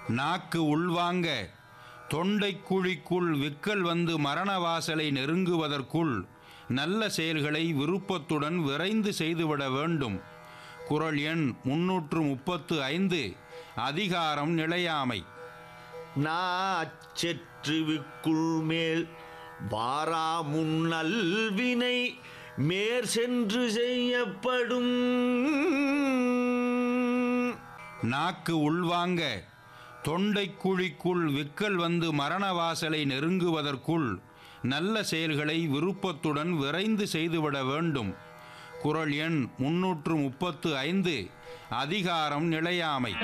நாக்கு உள்வாங்க தொண்டைக் குழிக்குள் விக்கல் வந்து மரண வாசலை நெருங்குவதற்குள் நல்ல செயல்களை விருப்பத்துடன் விரைந்து செய்துவிட வேண்டும் குறள் எண் முன்னூற்று முப்பத்து ஐந்து அதிகாரம் நிலையாமை நாச்செற்று விக்குள் மேல் வாரா முன்னல்வினை மேற் சென்று செய்யப்படும் நாக்கு உள்வாங்க தொண்டைக் குழிக்குள் விக்கல் வந்து மரண வாசலை நெருங்குவதற்குள் நல்ல செயல்களை விருப்பத்துடன் விரைந்து செய்துவிட வேண்டும் குறள் எண் முன்னூற்று முப்பத்து ஐந்து அதிகாரம் நிலையாமை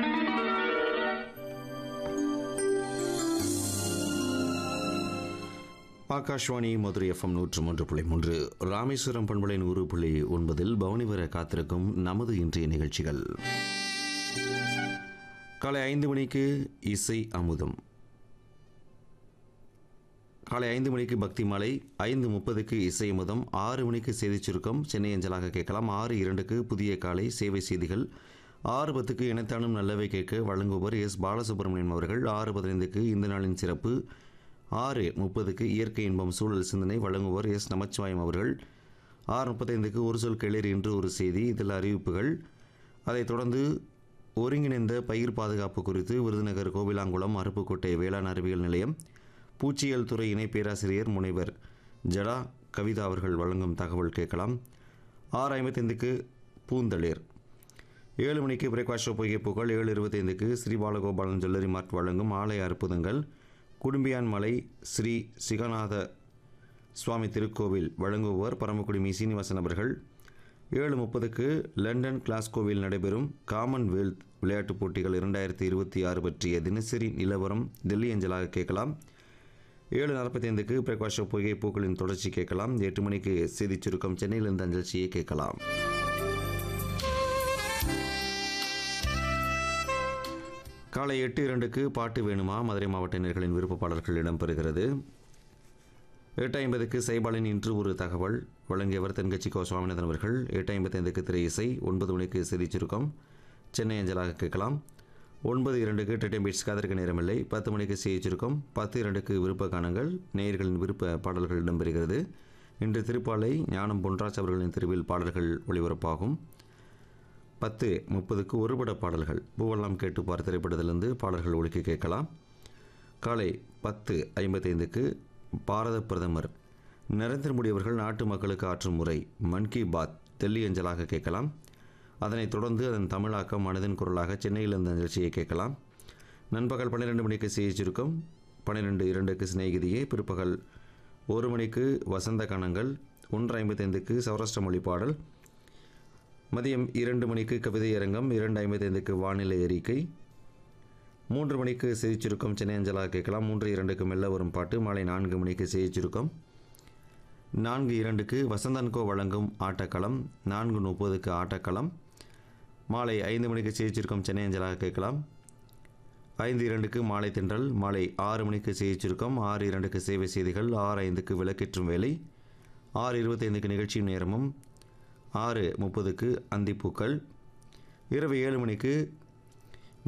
ஆகாஷ்வாணி மதுரை எஃப்எம் நூற்று மூன்று புள்ளி மூன்று ராமேஸ்வரம் பண்பலை நூறு புள்ளி ஒன்பதில் பவனி வர காத்திருக்கும் நமது இன்றைய நிகழ்ச்சிகள் காலை ஐந்து மணிக்கு இசை அமுதம் காலை ஐந்து மணிக்கு பக்தி மாலை ஐந்து முப்பதுக்கு இசை அமுதம் ஆறு மணிக்கு செய்திச் சுருக்கம் சென்னை அஞ்சலாக கேட்கலாம் ஆறு இரண்டுக்கு புதிய காலை சேவை செய்திகள் ஆறு பத்துக்கு இணைத்தானும் நல்லவை கேட்க வழங்குபவர் எஸ் பாலசுப்ரமணியன் அவர்கள் ஆறு பதினைந்துக்கு இந்த நாளின் சிறப்பு ஆறு முப்பதுக்கு இயற்கை இன்பம் சூழல் சிந்தனை வழங்குவர் எஸ் நமச்சிவாயம் அவர்கள் ஆறு முப்பத்தைந்துக்கு ஒரு சொல் கிளறி என்று ஒரு செய்தி இதில் அறிவிப்புகள் அதைத் தொடர்ந்து ஒருங்கிணைந்த பயிர் பாதுகாப்பு குறித்து விருதுநகர் கோவிலாங்குளம் அருப்புக்கோட்டை வேளாண் அறிவியல் நிலையம் பூச்சியியல் துறை இணை பேராசிரியர் முனைவர் ஜடா கவிதா அவர்கள் வழங்கும் தகவல் கேட்கலாம் ஆறு ஐம்பத்தைந்துக்கு பூந்தளிர் ஏழு மணிக்கு பிரேக்ஃபாஸ்ட் ஷோ பொய்கை புகழ் ஏழு இருபத்தைந்துக்கு ஸ்ரீ பாலகோபாலன் ஜுவல்லரி மார்ட் வழங்கும் ஆலய அற்புதங்கள் குடும்பியான் மலை ஸ்ரீ சிகநாத சுவாமி திருக்கோவில் வழங்குபவர் பரமக்குடி மீ சீனிவாசன் அவர்கள் ஏழு முப்பதுக்கு லண்டன் கிளாஸ்கோவில் நடைபெறும் காமன்வெல்த் விளையாட்டுப் போட்டிகள் இரண்டாயிரத்தி இருபத்தி ஆறு பற்றிய தினசரி நிலவரம் டெல்லி அஞ்சலாக கேட்கலாம் ஏழு நாற்பத்தைந்துக்கு பிரகாஷ் பொய்கை பூக்களின் தொடர்ச்சி கேட்கலாம் எட்டு மணிக்கு செய்திச் சுருக்கம் சென்னையிலிருந்து அஞ்சல்ச்சியை கேட்கலாம் காலை எட்டு இரண்டுக்கு பாட்டு வேணுமா மதுரை மாவட்ட நேர்களின் விருப்பப்பாளர்கள் இடம்பெறுகிறது எட்டு ஐம்பதுக்கு சைபாலின் இன்று ஒரு தகவல் வழங்கியவர் தென்கட்சி கோ சுவாமிநாதன் அவர்கள் எட்டு ஐம்பத்தைந்துக்கு திரை இசை ஒன்பது மணிக்கு செய்திச் சுருக்கம் சென்னை அஞ்சலாக கேட்கலாம் ஒன்பது இரண்டுக்கு டெட்டம் பீட்ஸ் காதற்கு நேரமில்லை பத்து மணிக்கு செய்திச் சுருக்கம் பத்து இரண்டுக்கு விருப்ப காணங்கள் நேயர்களின் விருப்ப பாடல்கள் இடம்பெறுகிறது இன்று திருப்பாலை ஞானம் பொன்ராஜ் அவர்களின் திருவில் பாடல்கள் ஒளிபரப்பாகும் பத்து முப்பதுக்கு ஒருபட பாடல்கள் பூவெல்லாம் கேட்டு பார் திரைப்படத்திலிருந்து பாடல்கள் ஒழிக்க கேட்கலாம் காலை பத்து ஐம்பத்தைந்துக்கு பாரத பிரதமர் நரேந்திர மோடி அவர்கள் நாட்டு மக்களுக்கு ஆற்றும் முறை மன் கி பாத் டெல்லி அஞ்சலாக கேட்கலாம் அதனைத் தொடர்ந்து அதன் தமிழாக்கம் மனதின் குரலாக சென்னையில் இந்த நிகழ்ச்சியை கேட்கலாம் நண்பகல் பன்னிரெண்டு மணிக்கு செய்தி சுருக்கம் பன்னிரெண்டு இரண்டுக்கு சிநேகிதியே பிற்பகல் ஒரு மணிக்கு வசந்த கணங்கள் ஒன்று ஐம்பத்தைந்துக்கு சௌராஷ்டிர மொழி பாடல் மதியம் இரண்டு மணிக்கு கவிதை அரங்கம் இரண்டு ஐம்பத்தைந்துக்கு வானிலை அறிக்கை மூன்று மணிக்கு செய்திச் சுருக்கம் சென்னை அஞ்சலாக கேட்கலாம் மூன்று இரண்டுக்கு மெல்ல வரும் பாட்டு மாலை நான்கு மணிக்கு செய்திச் சுருக்கம் நான்கு இரண்டுக்கு வசந்தன்கோ வழங்கும் ஆட்டக்களம் நான்கு முப்பதுக்கு ஆட்டக்களம் மாலை ஐந்து மணிக்கு செய்திச் சுருக்கம் சென்னை அஞ்சலாக கேட்கலாம் ஐந்து இரண்டுக்கு மாலை தென்றல் மாலை ஆறு மணிக்கு செய்திச் சுருக்கம் ஆறு இரண்டுக்கு சேவை செய்திகள் ஆறு ஐந்துக்கு விளக்கேற்றும் வேலை ஆறு இருபத்தைந்துக்கு நிகழ்ச்சியும் நேரமும் ஆறு முப்பதுக்கு அந்திப்பூக்கள் இரவு ஏழு மணிக்கு